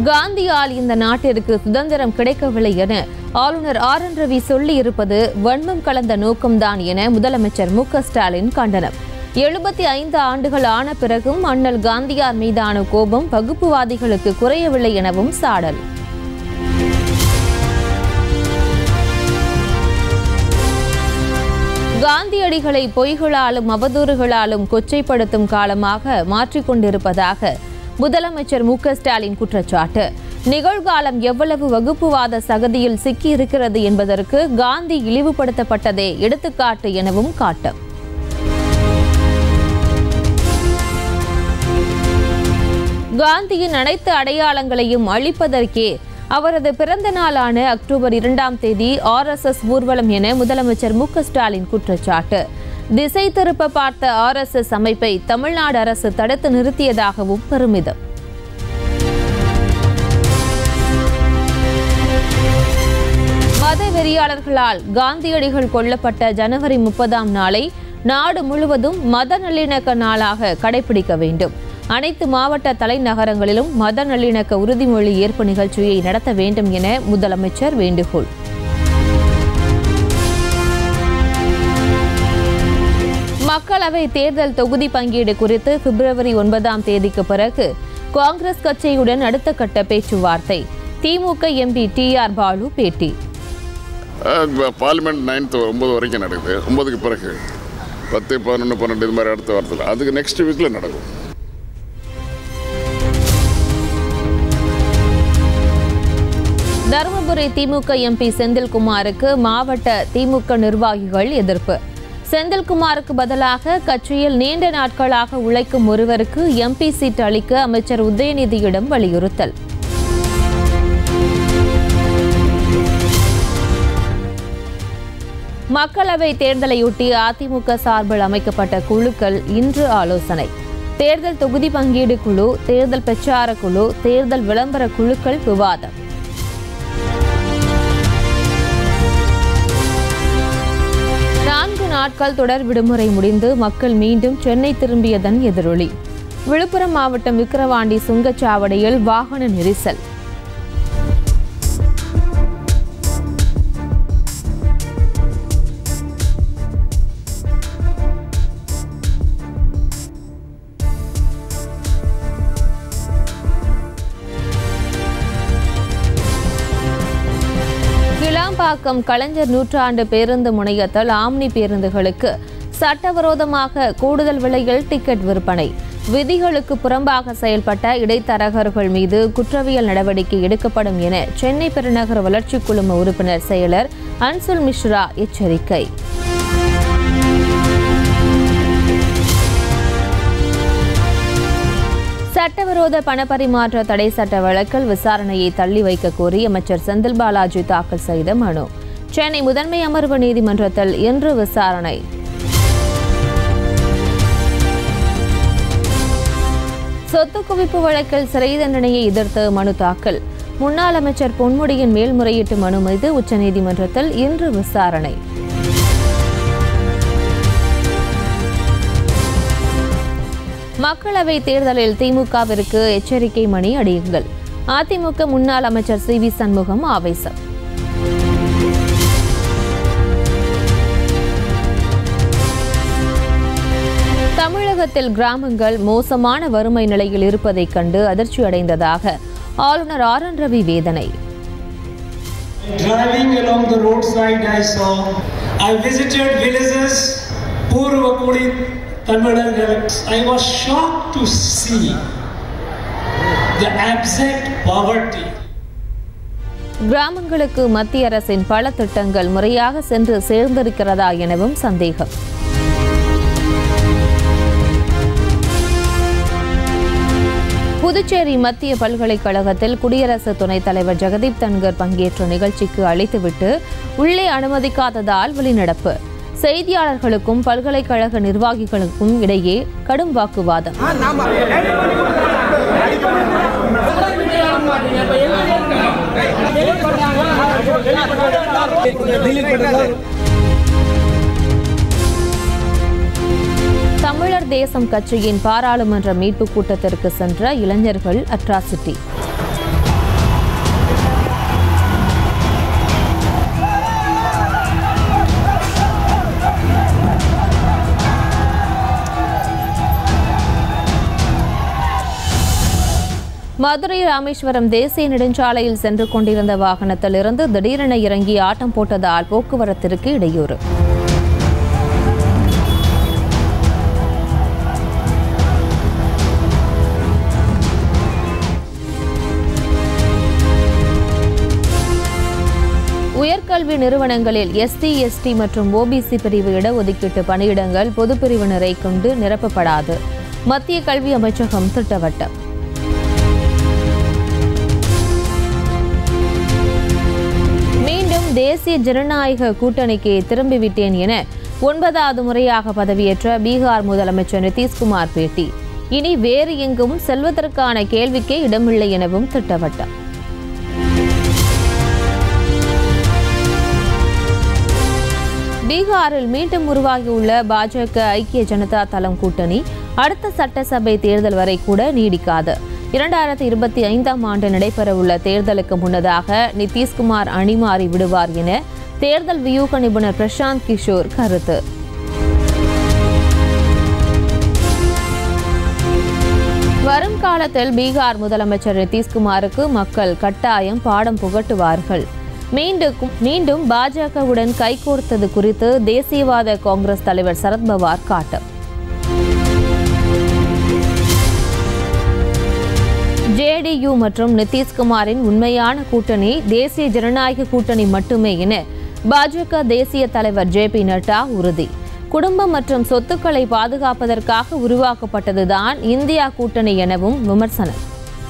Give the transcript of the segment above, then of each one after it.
காந்தியால் இந்த நாட்டிற்கு சுதந்திரம் கிடைக்கவில்லை என ஆளுநர் ஆர் என் ரவி சொல்லியிருப்பது வன்மம் கலந்த நோக்கம்தான் என முதலமைச்சர் மு க ஸ்டாலின் கண்டனம் எழுபத்தி ஐந்து ஆண்டுகள் ஆன பிறகும் அண்ணல் காந்தியார் மீதான கோபம் வகுப்புவாதிகளுக்கு குறையவில்லை எனவும் சாடல் காந்தியடிகளை பொய்களாலும் அவதூறுகளாலும் கொச்சைப்படுத்தும் காலமாக மாற்றிக்கொண்டிருப்பதாக முதலமைச்சர் மு க ஸ்டாலின் குற்றச்சாட்டு நிகழ்காலம் எவ்வளவு வகுப்புவாத சகதியில் சிக்கியிருக்கிறது என்பதற்கு காந்தி இழிவுபடுத்தப்பட்டதே எடுத்துக்காட்டு எனவும் காட்டும் காந்தியின் அனைத்து அடையாளங்களையும் அழிப்பதற்கே அவரது பிறந்த நாளான அக்டோபர் இரண்டாம் தேதி ஆர்எஸ்எஸ் ஊர்வலம் என முதலமைச்சர் மு க ஸ்டாலின் குற்றச்சாட்டு திசை திருப்ப பார்த்த ஆர்எஸ்எஸ் அமைப்பை தமிழ்நாடு அரசு தடுத்து நிறுத்தியதாகவும் பெருமிதம் மத வெறியாளர்களால் காந்தியடிகள் கொல்லப்பட்ட ஜனவரி முப்பதாம் நாளை நாடு முழுவதும் மத நல்லிணக்க நாளாக கடைபிடிக்க வேண்டும் அனைத்து மாவட்ட தலைநகரங்களிலும் மத நல்லிணக்க உறுதிமொழி ஏற்பு நிகழ்ச்சியை நடத்த வேண்டும் என முதலமைச்சர் வேண்டுகோள் மக்களவை தேர்தல் தொகுதி பங்கீடு குறித்து பிப்ரவரி ஒன்பதாம் தேதிக்கு பிறகு காங்கிரஸ் கட்சியுடன் அடுத்த கட்ட பேச்சுவார்த்தை DMK MP T R Baalu பேட்டி பார்லிமெண்ட் நைன்த்து ஒம்பது வரைக்கும் நடக்குது ஒம்பதுக்கு பிறகு பத்து பதினொன்று பன்னெண்டு இது மாதிரி அடுத்த வாரத்தில் அதுக்கு நெக்ஸ்ட் வீக்கில் நடக்கும் தருமபுரி திமுக எம்பி செந்தில்குமாருக்கு மாவட்ட திமுக நிர்வாகிகள் எதிர்ப்பு செந்தில்குமாருக்கு பதிலாக கட்சியில் நீண்ட நாட்களாக உழைக்கும் ஒருவருக்கு எம்பி சீட் அளிக்க அமைச்சர் உதயநிதியிடம் வலியுறுத்தல் மக்களவை தேர்தலையொட்டி அதிமுக சார்பில் அமைக்கப்பட்ட குழுக்கள் இன்று ஆலோசனை தேர்தல் தொகுதி பங்கீடு குழு தேர்தல் பிரச்சார குழு தேர்தல் விளம்பர குழுக்கள் விவாதம் நான்கு நாட்கள் தொடர் விடுமுறை முடிந்து மக்கள் மீண்டும் சென்னை திரும்பியதன் எதிரொலி விழுப்புரம் மாவட்டம் விக்கிரவாண்டி சுங்கச்சாவடியில் வாகன நெரிசல் கிளாம்பாக்கம் கலைஞர் நூற்றாண்டு பேருந்து முனையத்தில் ஆம்னி பேருந்துகளுக்கு சட்டவிரோதமாக கூடுதல் விலையில் டிக்கெட் விற்பனை விதிகளுக்கு புறம்பாக செயல்பட்ட இடைத்தரகர்கள் மீது குற்றவியல் நடவடிக்கை எடுக்கப்படும் என சென்னை பெருநகர வளர்ச்சிக் குழும உறுப்பினர் செயலர் அன்சுல் மிஸ்ரா எச்சரிக்கை சட்டவிரோத பணப்பரிமாற்ற தடை சட்ட வழக்கில் விசாரணையை தள்ளி வைக்க கோரி அமைச்சர் செந்தில் பாலாஜி தாக்கல் செய்த மனு சென்னை முதன்மை அமர்வு நீதிமன்றத்தில் இன்று விசாரணை சொத்து குவிப்பு வழக்கில் சிறை தண்டனையை எதிர்த்து மனு தாக்கல் முன்னாள் அமைச்சர் பொன்முடியின் மேல்முறையீட்டு மனு மீது உச்சநீதிமன்றத்தில் இன்று விசாரணை மக்களவை தேர்தலில் திமுகவிற்கு எச்சரிக்கை மணி அடியுங்கள் அதிமுக முன்னாள் அமைச்சர் சி வி சண்முகம் ஆவேசம் தமிழகத்தில் கிராமங்கள் மோசமான வறுமை நிலையில் இருப்பதைக் கண்டு அதிர்ச்சி அடைந்ததாக ஆளுநர் ஆர் என் ரவி வேதனை Driving along the roadside, I saw. I visited villages, Purvakudi, Tamil I was shocked to see the abject poverty. கிராமங்களுக்கு மத்திய அரசின் பல திட்டங்கள் முறையாக சென்று சேர்ந்திருக்கிறதா எனவும் சந்தேகம் புதுச்சேரி மத்திய பல்கலைக்கழகத்தில் குடியரசு துணைத் தலைவர் ஜெகதீப் தன்கர் பங்கேற்ற நிகழ்ச்சிக்கு அழைத்துவிட்டு உள்ளே அனுமதிக்காததால் வெளிநடப்பு செய்தியாளர்களுக்கும் பல்கலைக்கழக நிர்வாகிகளுக்கும் இடையே கடும் வாக்குவாதம் தமிழர் தேசம் கட்சியின் பாராளுமன்ற மீட்பு கூட்டத்திற்கு சென்ற இளைஞர்கள் அட்ராசிட்டி மதுரை ராமேஸ்வரம் தேசிய நெடுஞ்சாலையில் சென்று கொண்டிருந்த வாகனத்திலிருந்து திடீரென இறங்கி ஆட்டம் போட்டதால் போக்குவரத்திற்கு இடையூறு உயர்கல்வி நிறுவனங்களில் எஸ்சி எஸ்டி மற்றும் ஓபிசி பிரிவு இடஒதுக்கீட்டு பணியிடங்கள் பொதுப்பிரிவினரை கொண்டு நிரப்பப்படாது மத்திய கல்வி அமைச்சகம் திட்டவட்டம் மீண்டும் தேசிய ஜனநாயக கூட்டணிக்கு திரும்பிவிட்டேன் என ஒன்பதாவது முறையாக பதவியேற்ற பீகார் முதலமைச்சர் நிதிஷ்குமார் பேட்டி இனி வேறு எங்கும் செல்வதற்கான கேள்விக்கே இடமில்லை எனவும் திட்டவட்டம் பீகாரில் மீண்டும் உருவாகியுள்ள பாஜக ஐக்கிய ஜனதா தளம் கூட்டணி அடுத்த சட்டசபை தேர்தல் வரை கூட நீடிக்காது இரண்டாயிரத்தி இருபத்தி ஐந்தாம் ஆண்டு நடைபெறவுள்ள தேர்தலுக்கு முன்னதாக நிதிஷ்குமார் அணிமாறி விடுவார் என தேர்தல் வியூக நிபுணர் பிரசாந்த் கிஷோர் கருத்து வரும் காலத்தில் பீகார் முதலமைச்சர் நிதிஷ்குமாருக்கு மக்கள் கட்டாயம் பாடம் புகட்டுவார்கள் மீண்டும் மீண்டும் பாஜகவுடன் கைகோர்த்தது குறித்து தேசியவாத காங்கிரஸ் தலைவர் சரத்பவார் காட்டம் ஜேடியு மற்றும் நிதிஷ்குமாரின் உண்மையான கூட்டணி தேசிய ஜனநாயக கூட்டணி மட்டுமே என பாஜக தேசிய தலைவர் ஜே பி நட்டா உறுதி குடும்பம் மற்றும் சொத்துக்களை பாதுகாப்பதற்காக உருவாக்கப்பட்டதுதான் இந்தியா கூட்டணி எனவும் விமர்சனம்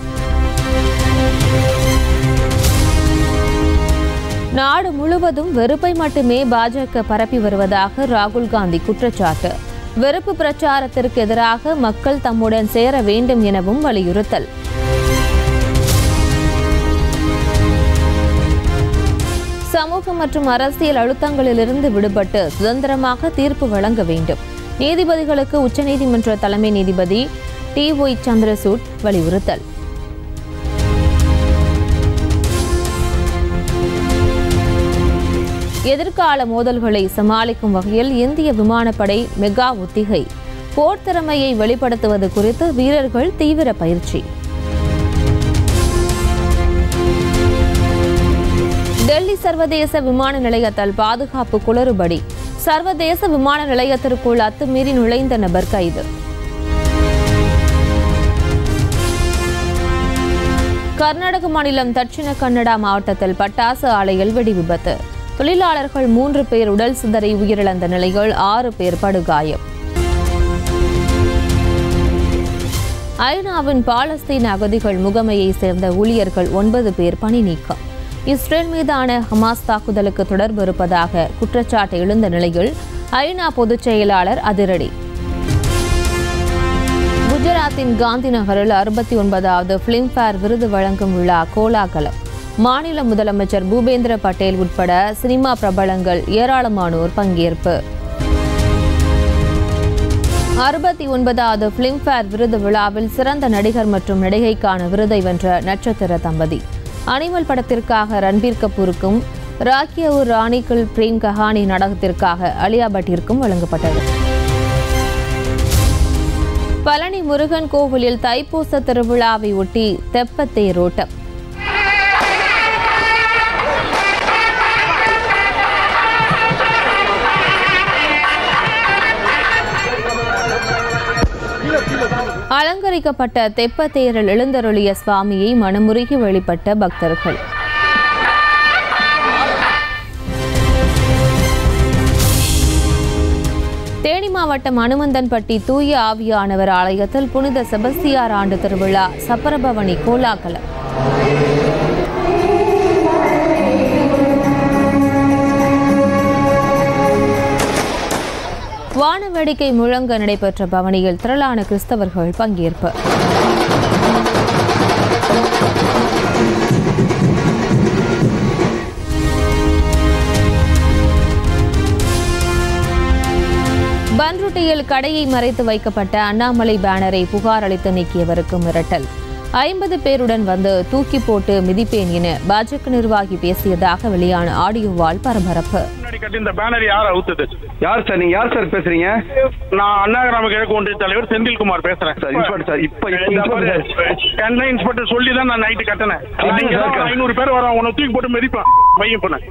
நாடு முழுவதும் வெறுப்பை மட்டுமே பாஜக பரப்பி வருவதாக ராகுல் காந்தி குற்றச்சாட்டு வெறுப்பு பிரச்சாரத்திற்கு எதிராக மக்கள் தம்முடன் சேர வேண்டும் எனவும் வலியுறுத்தல் சமூக மற்றும் அரசியல் அழுத்தங்களிலிருந்து விடுபட்டு சுதந்திரமாக தீர்ப்பு வழங்க வேண்டும் நீதிபதிகளுக்கு உச்சநீதிமன்ற தலைமை நீதிபதி டி ஒய் சந்திரசூட் வலியுறுத்தல் எதிர்கால மோதல்களை சமாளிக்கும் வகையில் இந்திய விமானப்படை மெகா ஒத்திகை போர் திறமையை வெளிப்படுத்துவது குறித்து வீரர்கள் தீவிர பயிற்சி டெல்லி சர்வதேச விமான நிலையத்தில் பாதுகாப்பு குளறுபடி சர்வதேச விமான நிலையத்திற்குள் அத்துமீறி நுழைந்த நபர் கைது கர்நாடக மாநிலம் தட்சிண கன்னடா மாவட்டத்தில் பட்டாசு ஆலையில் வெடி விபத்து தொழிலாளர்கள் மூன்று பேர் உடல் சிதறி உயிரிழந்த நிலையில் ஆறு பேர் படுகாயம் ஐநாவின் பாலஸ்தீன அகதிகள் முகமையை சேர்ந்த ஊழியர்கள் ஒன்பது பேர் பணி நீக்கம் இஸ்ரேல் மீதான ஹமாஸ் தாக்குதலுக்கு தொடர்பு இருப்பதாக குற்றச்சாட்டு எழுந்த நிலையில் ஐநா பொதுச் செயலாளர் அதிரடி குஜராத்தின் காந்தி நகரில் அறுபத்தி ஒன்பதாவது பிலிம்பேர் விருது வழங்கும் விழா கோலாகலம் மாநில முதலமைச்சர் பூபேந்திர பட்டேல் உட்பட சினிமா பிரபலங்கள் ஏராளமானோர் பங்கேற்பு அறுபத்தி ஒன்பதாவது பிலிம்பேர் விருது விழாவில் சிறந்த நடிகர் மற்றும் நடிகைக்கான விருதை வென்ற நட்சத்திர தம்பதி அனிமல் படத்திற்காக ரன்பீர் கபூருக்கும் ராக்கியவுர் ராணிக்குள் பிரேம் கஹானி நாடகத்திற்காக அலியா பட்டிற்கும் வழங்கப்பட்டது பழனி முருகன் கோவிலில் தைப்பூச திருவிழாவை ஒட்டி தெப்பத் தேரோட்டம் அலங்கரிக்கப்பட்ட தெப்பத் தேரில் எழுந்தருளிய சுவாமியை மனமுருகி வழிபட்ட பக்தர்கள் தேனி மாவட்டம் அனுமந்தன்பட்டி தூய ஆவியானவர் ஆலயத்தில் புனித செபஸ்தியார் ஆண்டு திருவிழா சப்பரபவனி கோலாகலம் வான வேடிக்கை முழங்க நடைபெற்ற பவனியில் திரளான கிறிஸ்தவர்கள் பங்கேற்பு பன்ருட்டியில் கடையை மறைத்து வைக்கப்பட்ட அண்ணாமலை பேனரை புகார் அளித்து நீக்கியவருக்கு மிரட்டல் ஐம்பது பேருடன் வந்து தூக்கி போட்டு மிதிப்பேன் என பாஜக நிர்வாகி பேசியதாக வெளியான ஆடியோவால் பரபரப்பு முன்னாடி கட்டி இந்த பேனர் யார் அவுத்தது யார் சார் நீங்க யார் சார் பேசுறீங்க நான் அண்ணா கிராம கிழக்கு ஒன்றிய தலைவர் செந்தில்குமார் பேசுறேன் சார், இன்ஸ்பெக்டர் சார், இப்ப- இப்ப இந்த மாதிரி இன்ஸ்பெக்டர் என்ன இன்ஸ்பெக்டர் சொல்லி தான் நான் நைட்டு கட்டினேன் கட்டுங்க இங்க தான் சார். ஒரு ஐநூறு பேர் வரான் உன்னை தூக்கி போட்டு மிதிப்பான் பையன் பண்ண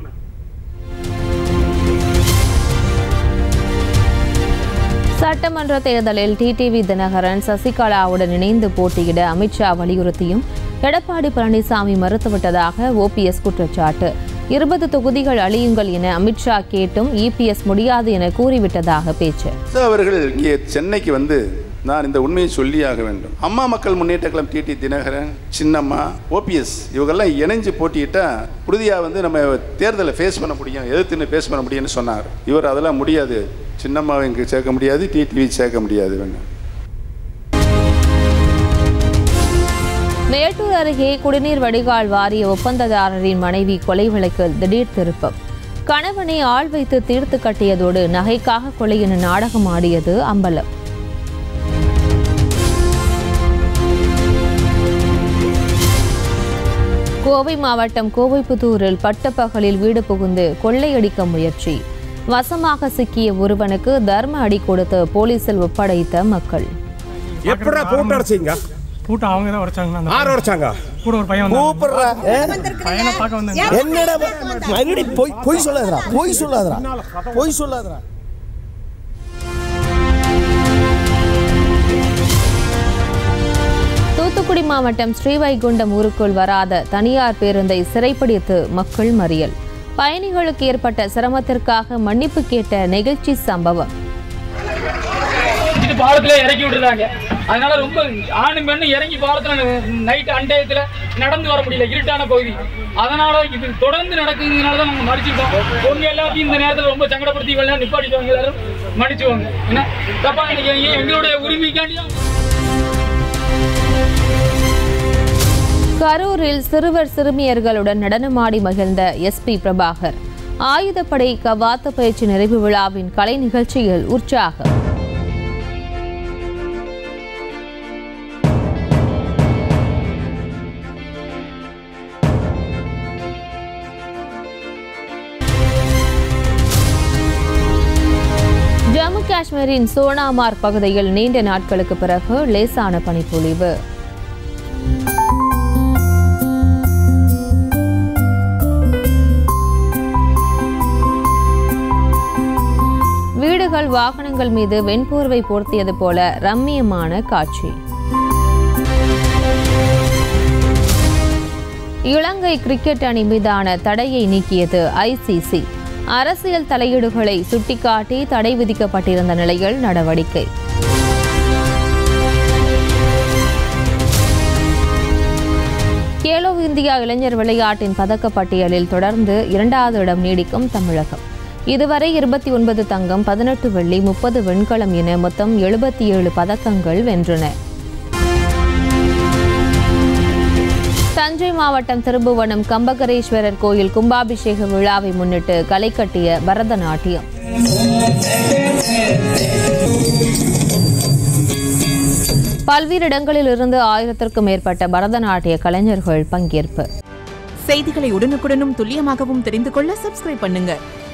சட்டமன்ற தேர்தலில் டிடிவி தினகரன் சசிகலாவுடன் இணைந்து போட்டியிட அமித்ஷா வலியுறுத்தியும் எடப்பாடி பழனிசாமி மறுத்துவிட்டதாக ஓபிஎஸ் குற்றச்சாட்டு இருபது தொகுதிகள் அழியுங்கள் என அமித்ஷா கேட்டும் இபிஎஸ் முடியாது என கூறிவிட்டதாக பேச்சு சோ, அவர்கள் இங்கே சென்னைக்கு வந்து நான் இந்த உண்மையை சொல்லியாக வேண்டும் அம்மா மக்கள் முன்னேற்ற கழகம் டிடி தினகரன் சின்னம்மா ஓபிஎஸ் இவங்கெல்லாம் இணைஞ்சு போட்டியிட்டா உறுதியாக வந்து நம்ம தேர்தலை ஃபேஸ் பண்ண முடியும் எதிர்த்துன்னு ஃபேஸ் பண்ண முடியும்னு சொன்னார் இவர் அதெல்லாம் முடியாது சின்னம்மாவை இங்கே சேர்க்க முடியாது டிடிவி சேர்க்க முடியாது வேணும் மேட்டூர் அருகே குடிநீர் வடிகால் வாரிய ஒப்பந்ததாரரின் மனைவி கொலை வழக்கில் திடீர் திருப்பம் கணவனை ஆள் வைத்து தீர்த்து கட்டியதோடு நகைக்காக கொலை என நாடகம் ஆடியது அம்பலம் கோவை மாவட்டம் கோவைப்புதூரில் பட்டப்பகலில் வீடு புகுந்து கொள்ளையடிக்க முயற்சி வசமாக சிக்கிய ஒருவனுக்கு தர்ம அடி கொடுத்து போலீசில் ஒப்படைத்த மக்கள் எப்படா கூட்ட அடிச்சீங்க கூட்டம் அவங்க தான் உடைச்சாங்க ஆறு அடிச்சாங்க கூட ஒரு பையன் வந்தான். கூப்பிடுறா பையனை பார்க்க வந்தாங்க என்னடா மறுபடி பொய் பொய் சொல்லாதடா பொய் சொல்லாதடா பொய் சொல்லாதடா தூத்துக்குடி மாவட்டம் ஸ்ரீவைகுண்டம் ஊருக்குள் வராத தனியார் பேருந்தை சிறைப்பிடித்து மக்கள் மறியல் பயணிகளுக்கு ஏற்பட்ட சிரமத்திற்காக மன்னிப்பு கேட்ட நெகிழ்ச்சி சம்பவம் இது பாலத்துல இறக்கி விட்டுறாங்க அதனால ரொம்ப ஆணு பெண்ணு இறங்கி பாலத்துல நைட் அண்டயத்துல நடந்து வர முடியல இருட்டான பகுதி அதனால இது தொடர்ந்து நடக்குதுனால தான் நாங்க மடிச்சிருக்கோம் உங்க எல்லாத்தையும் இந்த நேரத்துல ரொம்ப சங்கடப்படுத்தி இவ்வளவு நிப்பாட்டிடுவாங்க எல்லாரும் மன்னிச்சுவாங்க என்ன தப்பா நினைக்காதீங்க எங்களுடைய உரிமைக்காண்டியும் கரூரில் சிறுவர் சிறுமியர்களுடன் நடனமாடி மகிழ்ந்த எஸ்பி பிரபாகர் ஆயுதப்படை கவாத்து பயிற்சி நிறைவு விழாவின் கலை நிகழ்ச்சியில் உற்சாகம் ஜம்மு காஷ்மீரின் சோனாமார்க் பகுதியில் நீண்ட நாட்களுக்கு பிறகு லேசான பனிப்பொழிவு வீடுகள் வாகனங்கள் மீது வெண்போர்வை போர்த்தியது போல ரம்மியமான காட்சி இலங்கை கிரிக்கெட் அணி மீதான தடையை நீக்கியது ஐசிசி அரசியல் தலையீடுகளை சுட்டிக்காட்டி தடை விதிக்கப்பட்டிருந்த நிலையில் நடவடிக்கை கேலோ இந்தியா இளைஞர் விளையாட்டின் பதக்க பட்டியலில் தொடர்ந்து இரண்டாவது இடம் நீடிக்கும் தமிழகம் இதுவரை இருபத்தி ஒன்பது தங்கம் பதினெட்டு வெள்ளி முப்பது வெண்கலம் என மொத்தம் எழுபத்தி ஏழு பதக்கங்கள் வென்றன தஞ்சை மாவட்டம் திருபுவனம் கம்பகரேஸ்வரர் கோயில் கும்பாபிஷேக விழாவை முன்னிட்டு களை கட்டிய பரதநாட்டியம் பல்வேறு இடங்களில் இருந்து ஆயிரத்திற்கும் மேற்பட்ட பரதநாட்டிய கலைஞர்கள் பங்கேற்பு செய்திகளை உடனுக்குடனும் துல்லியமாகவும் தெரிந்து கொள்ள சப்ஸ்கிரைப் பண்ணுங்க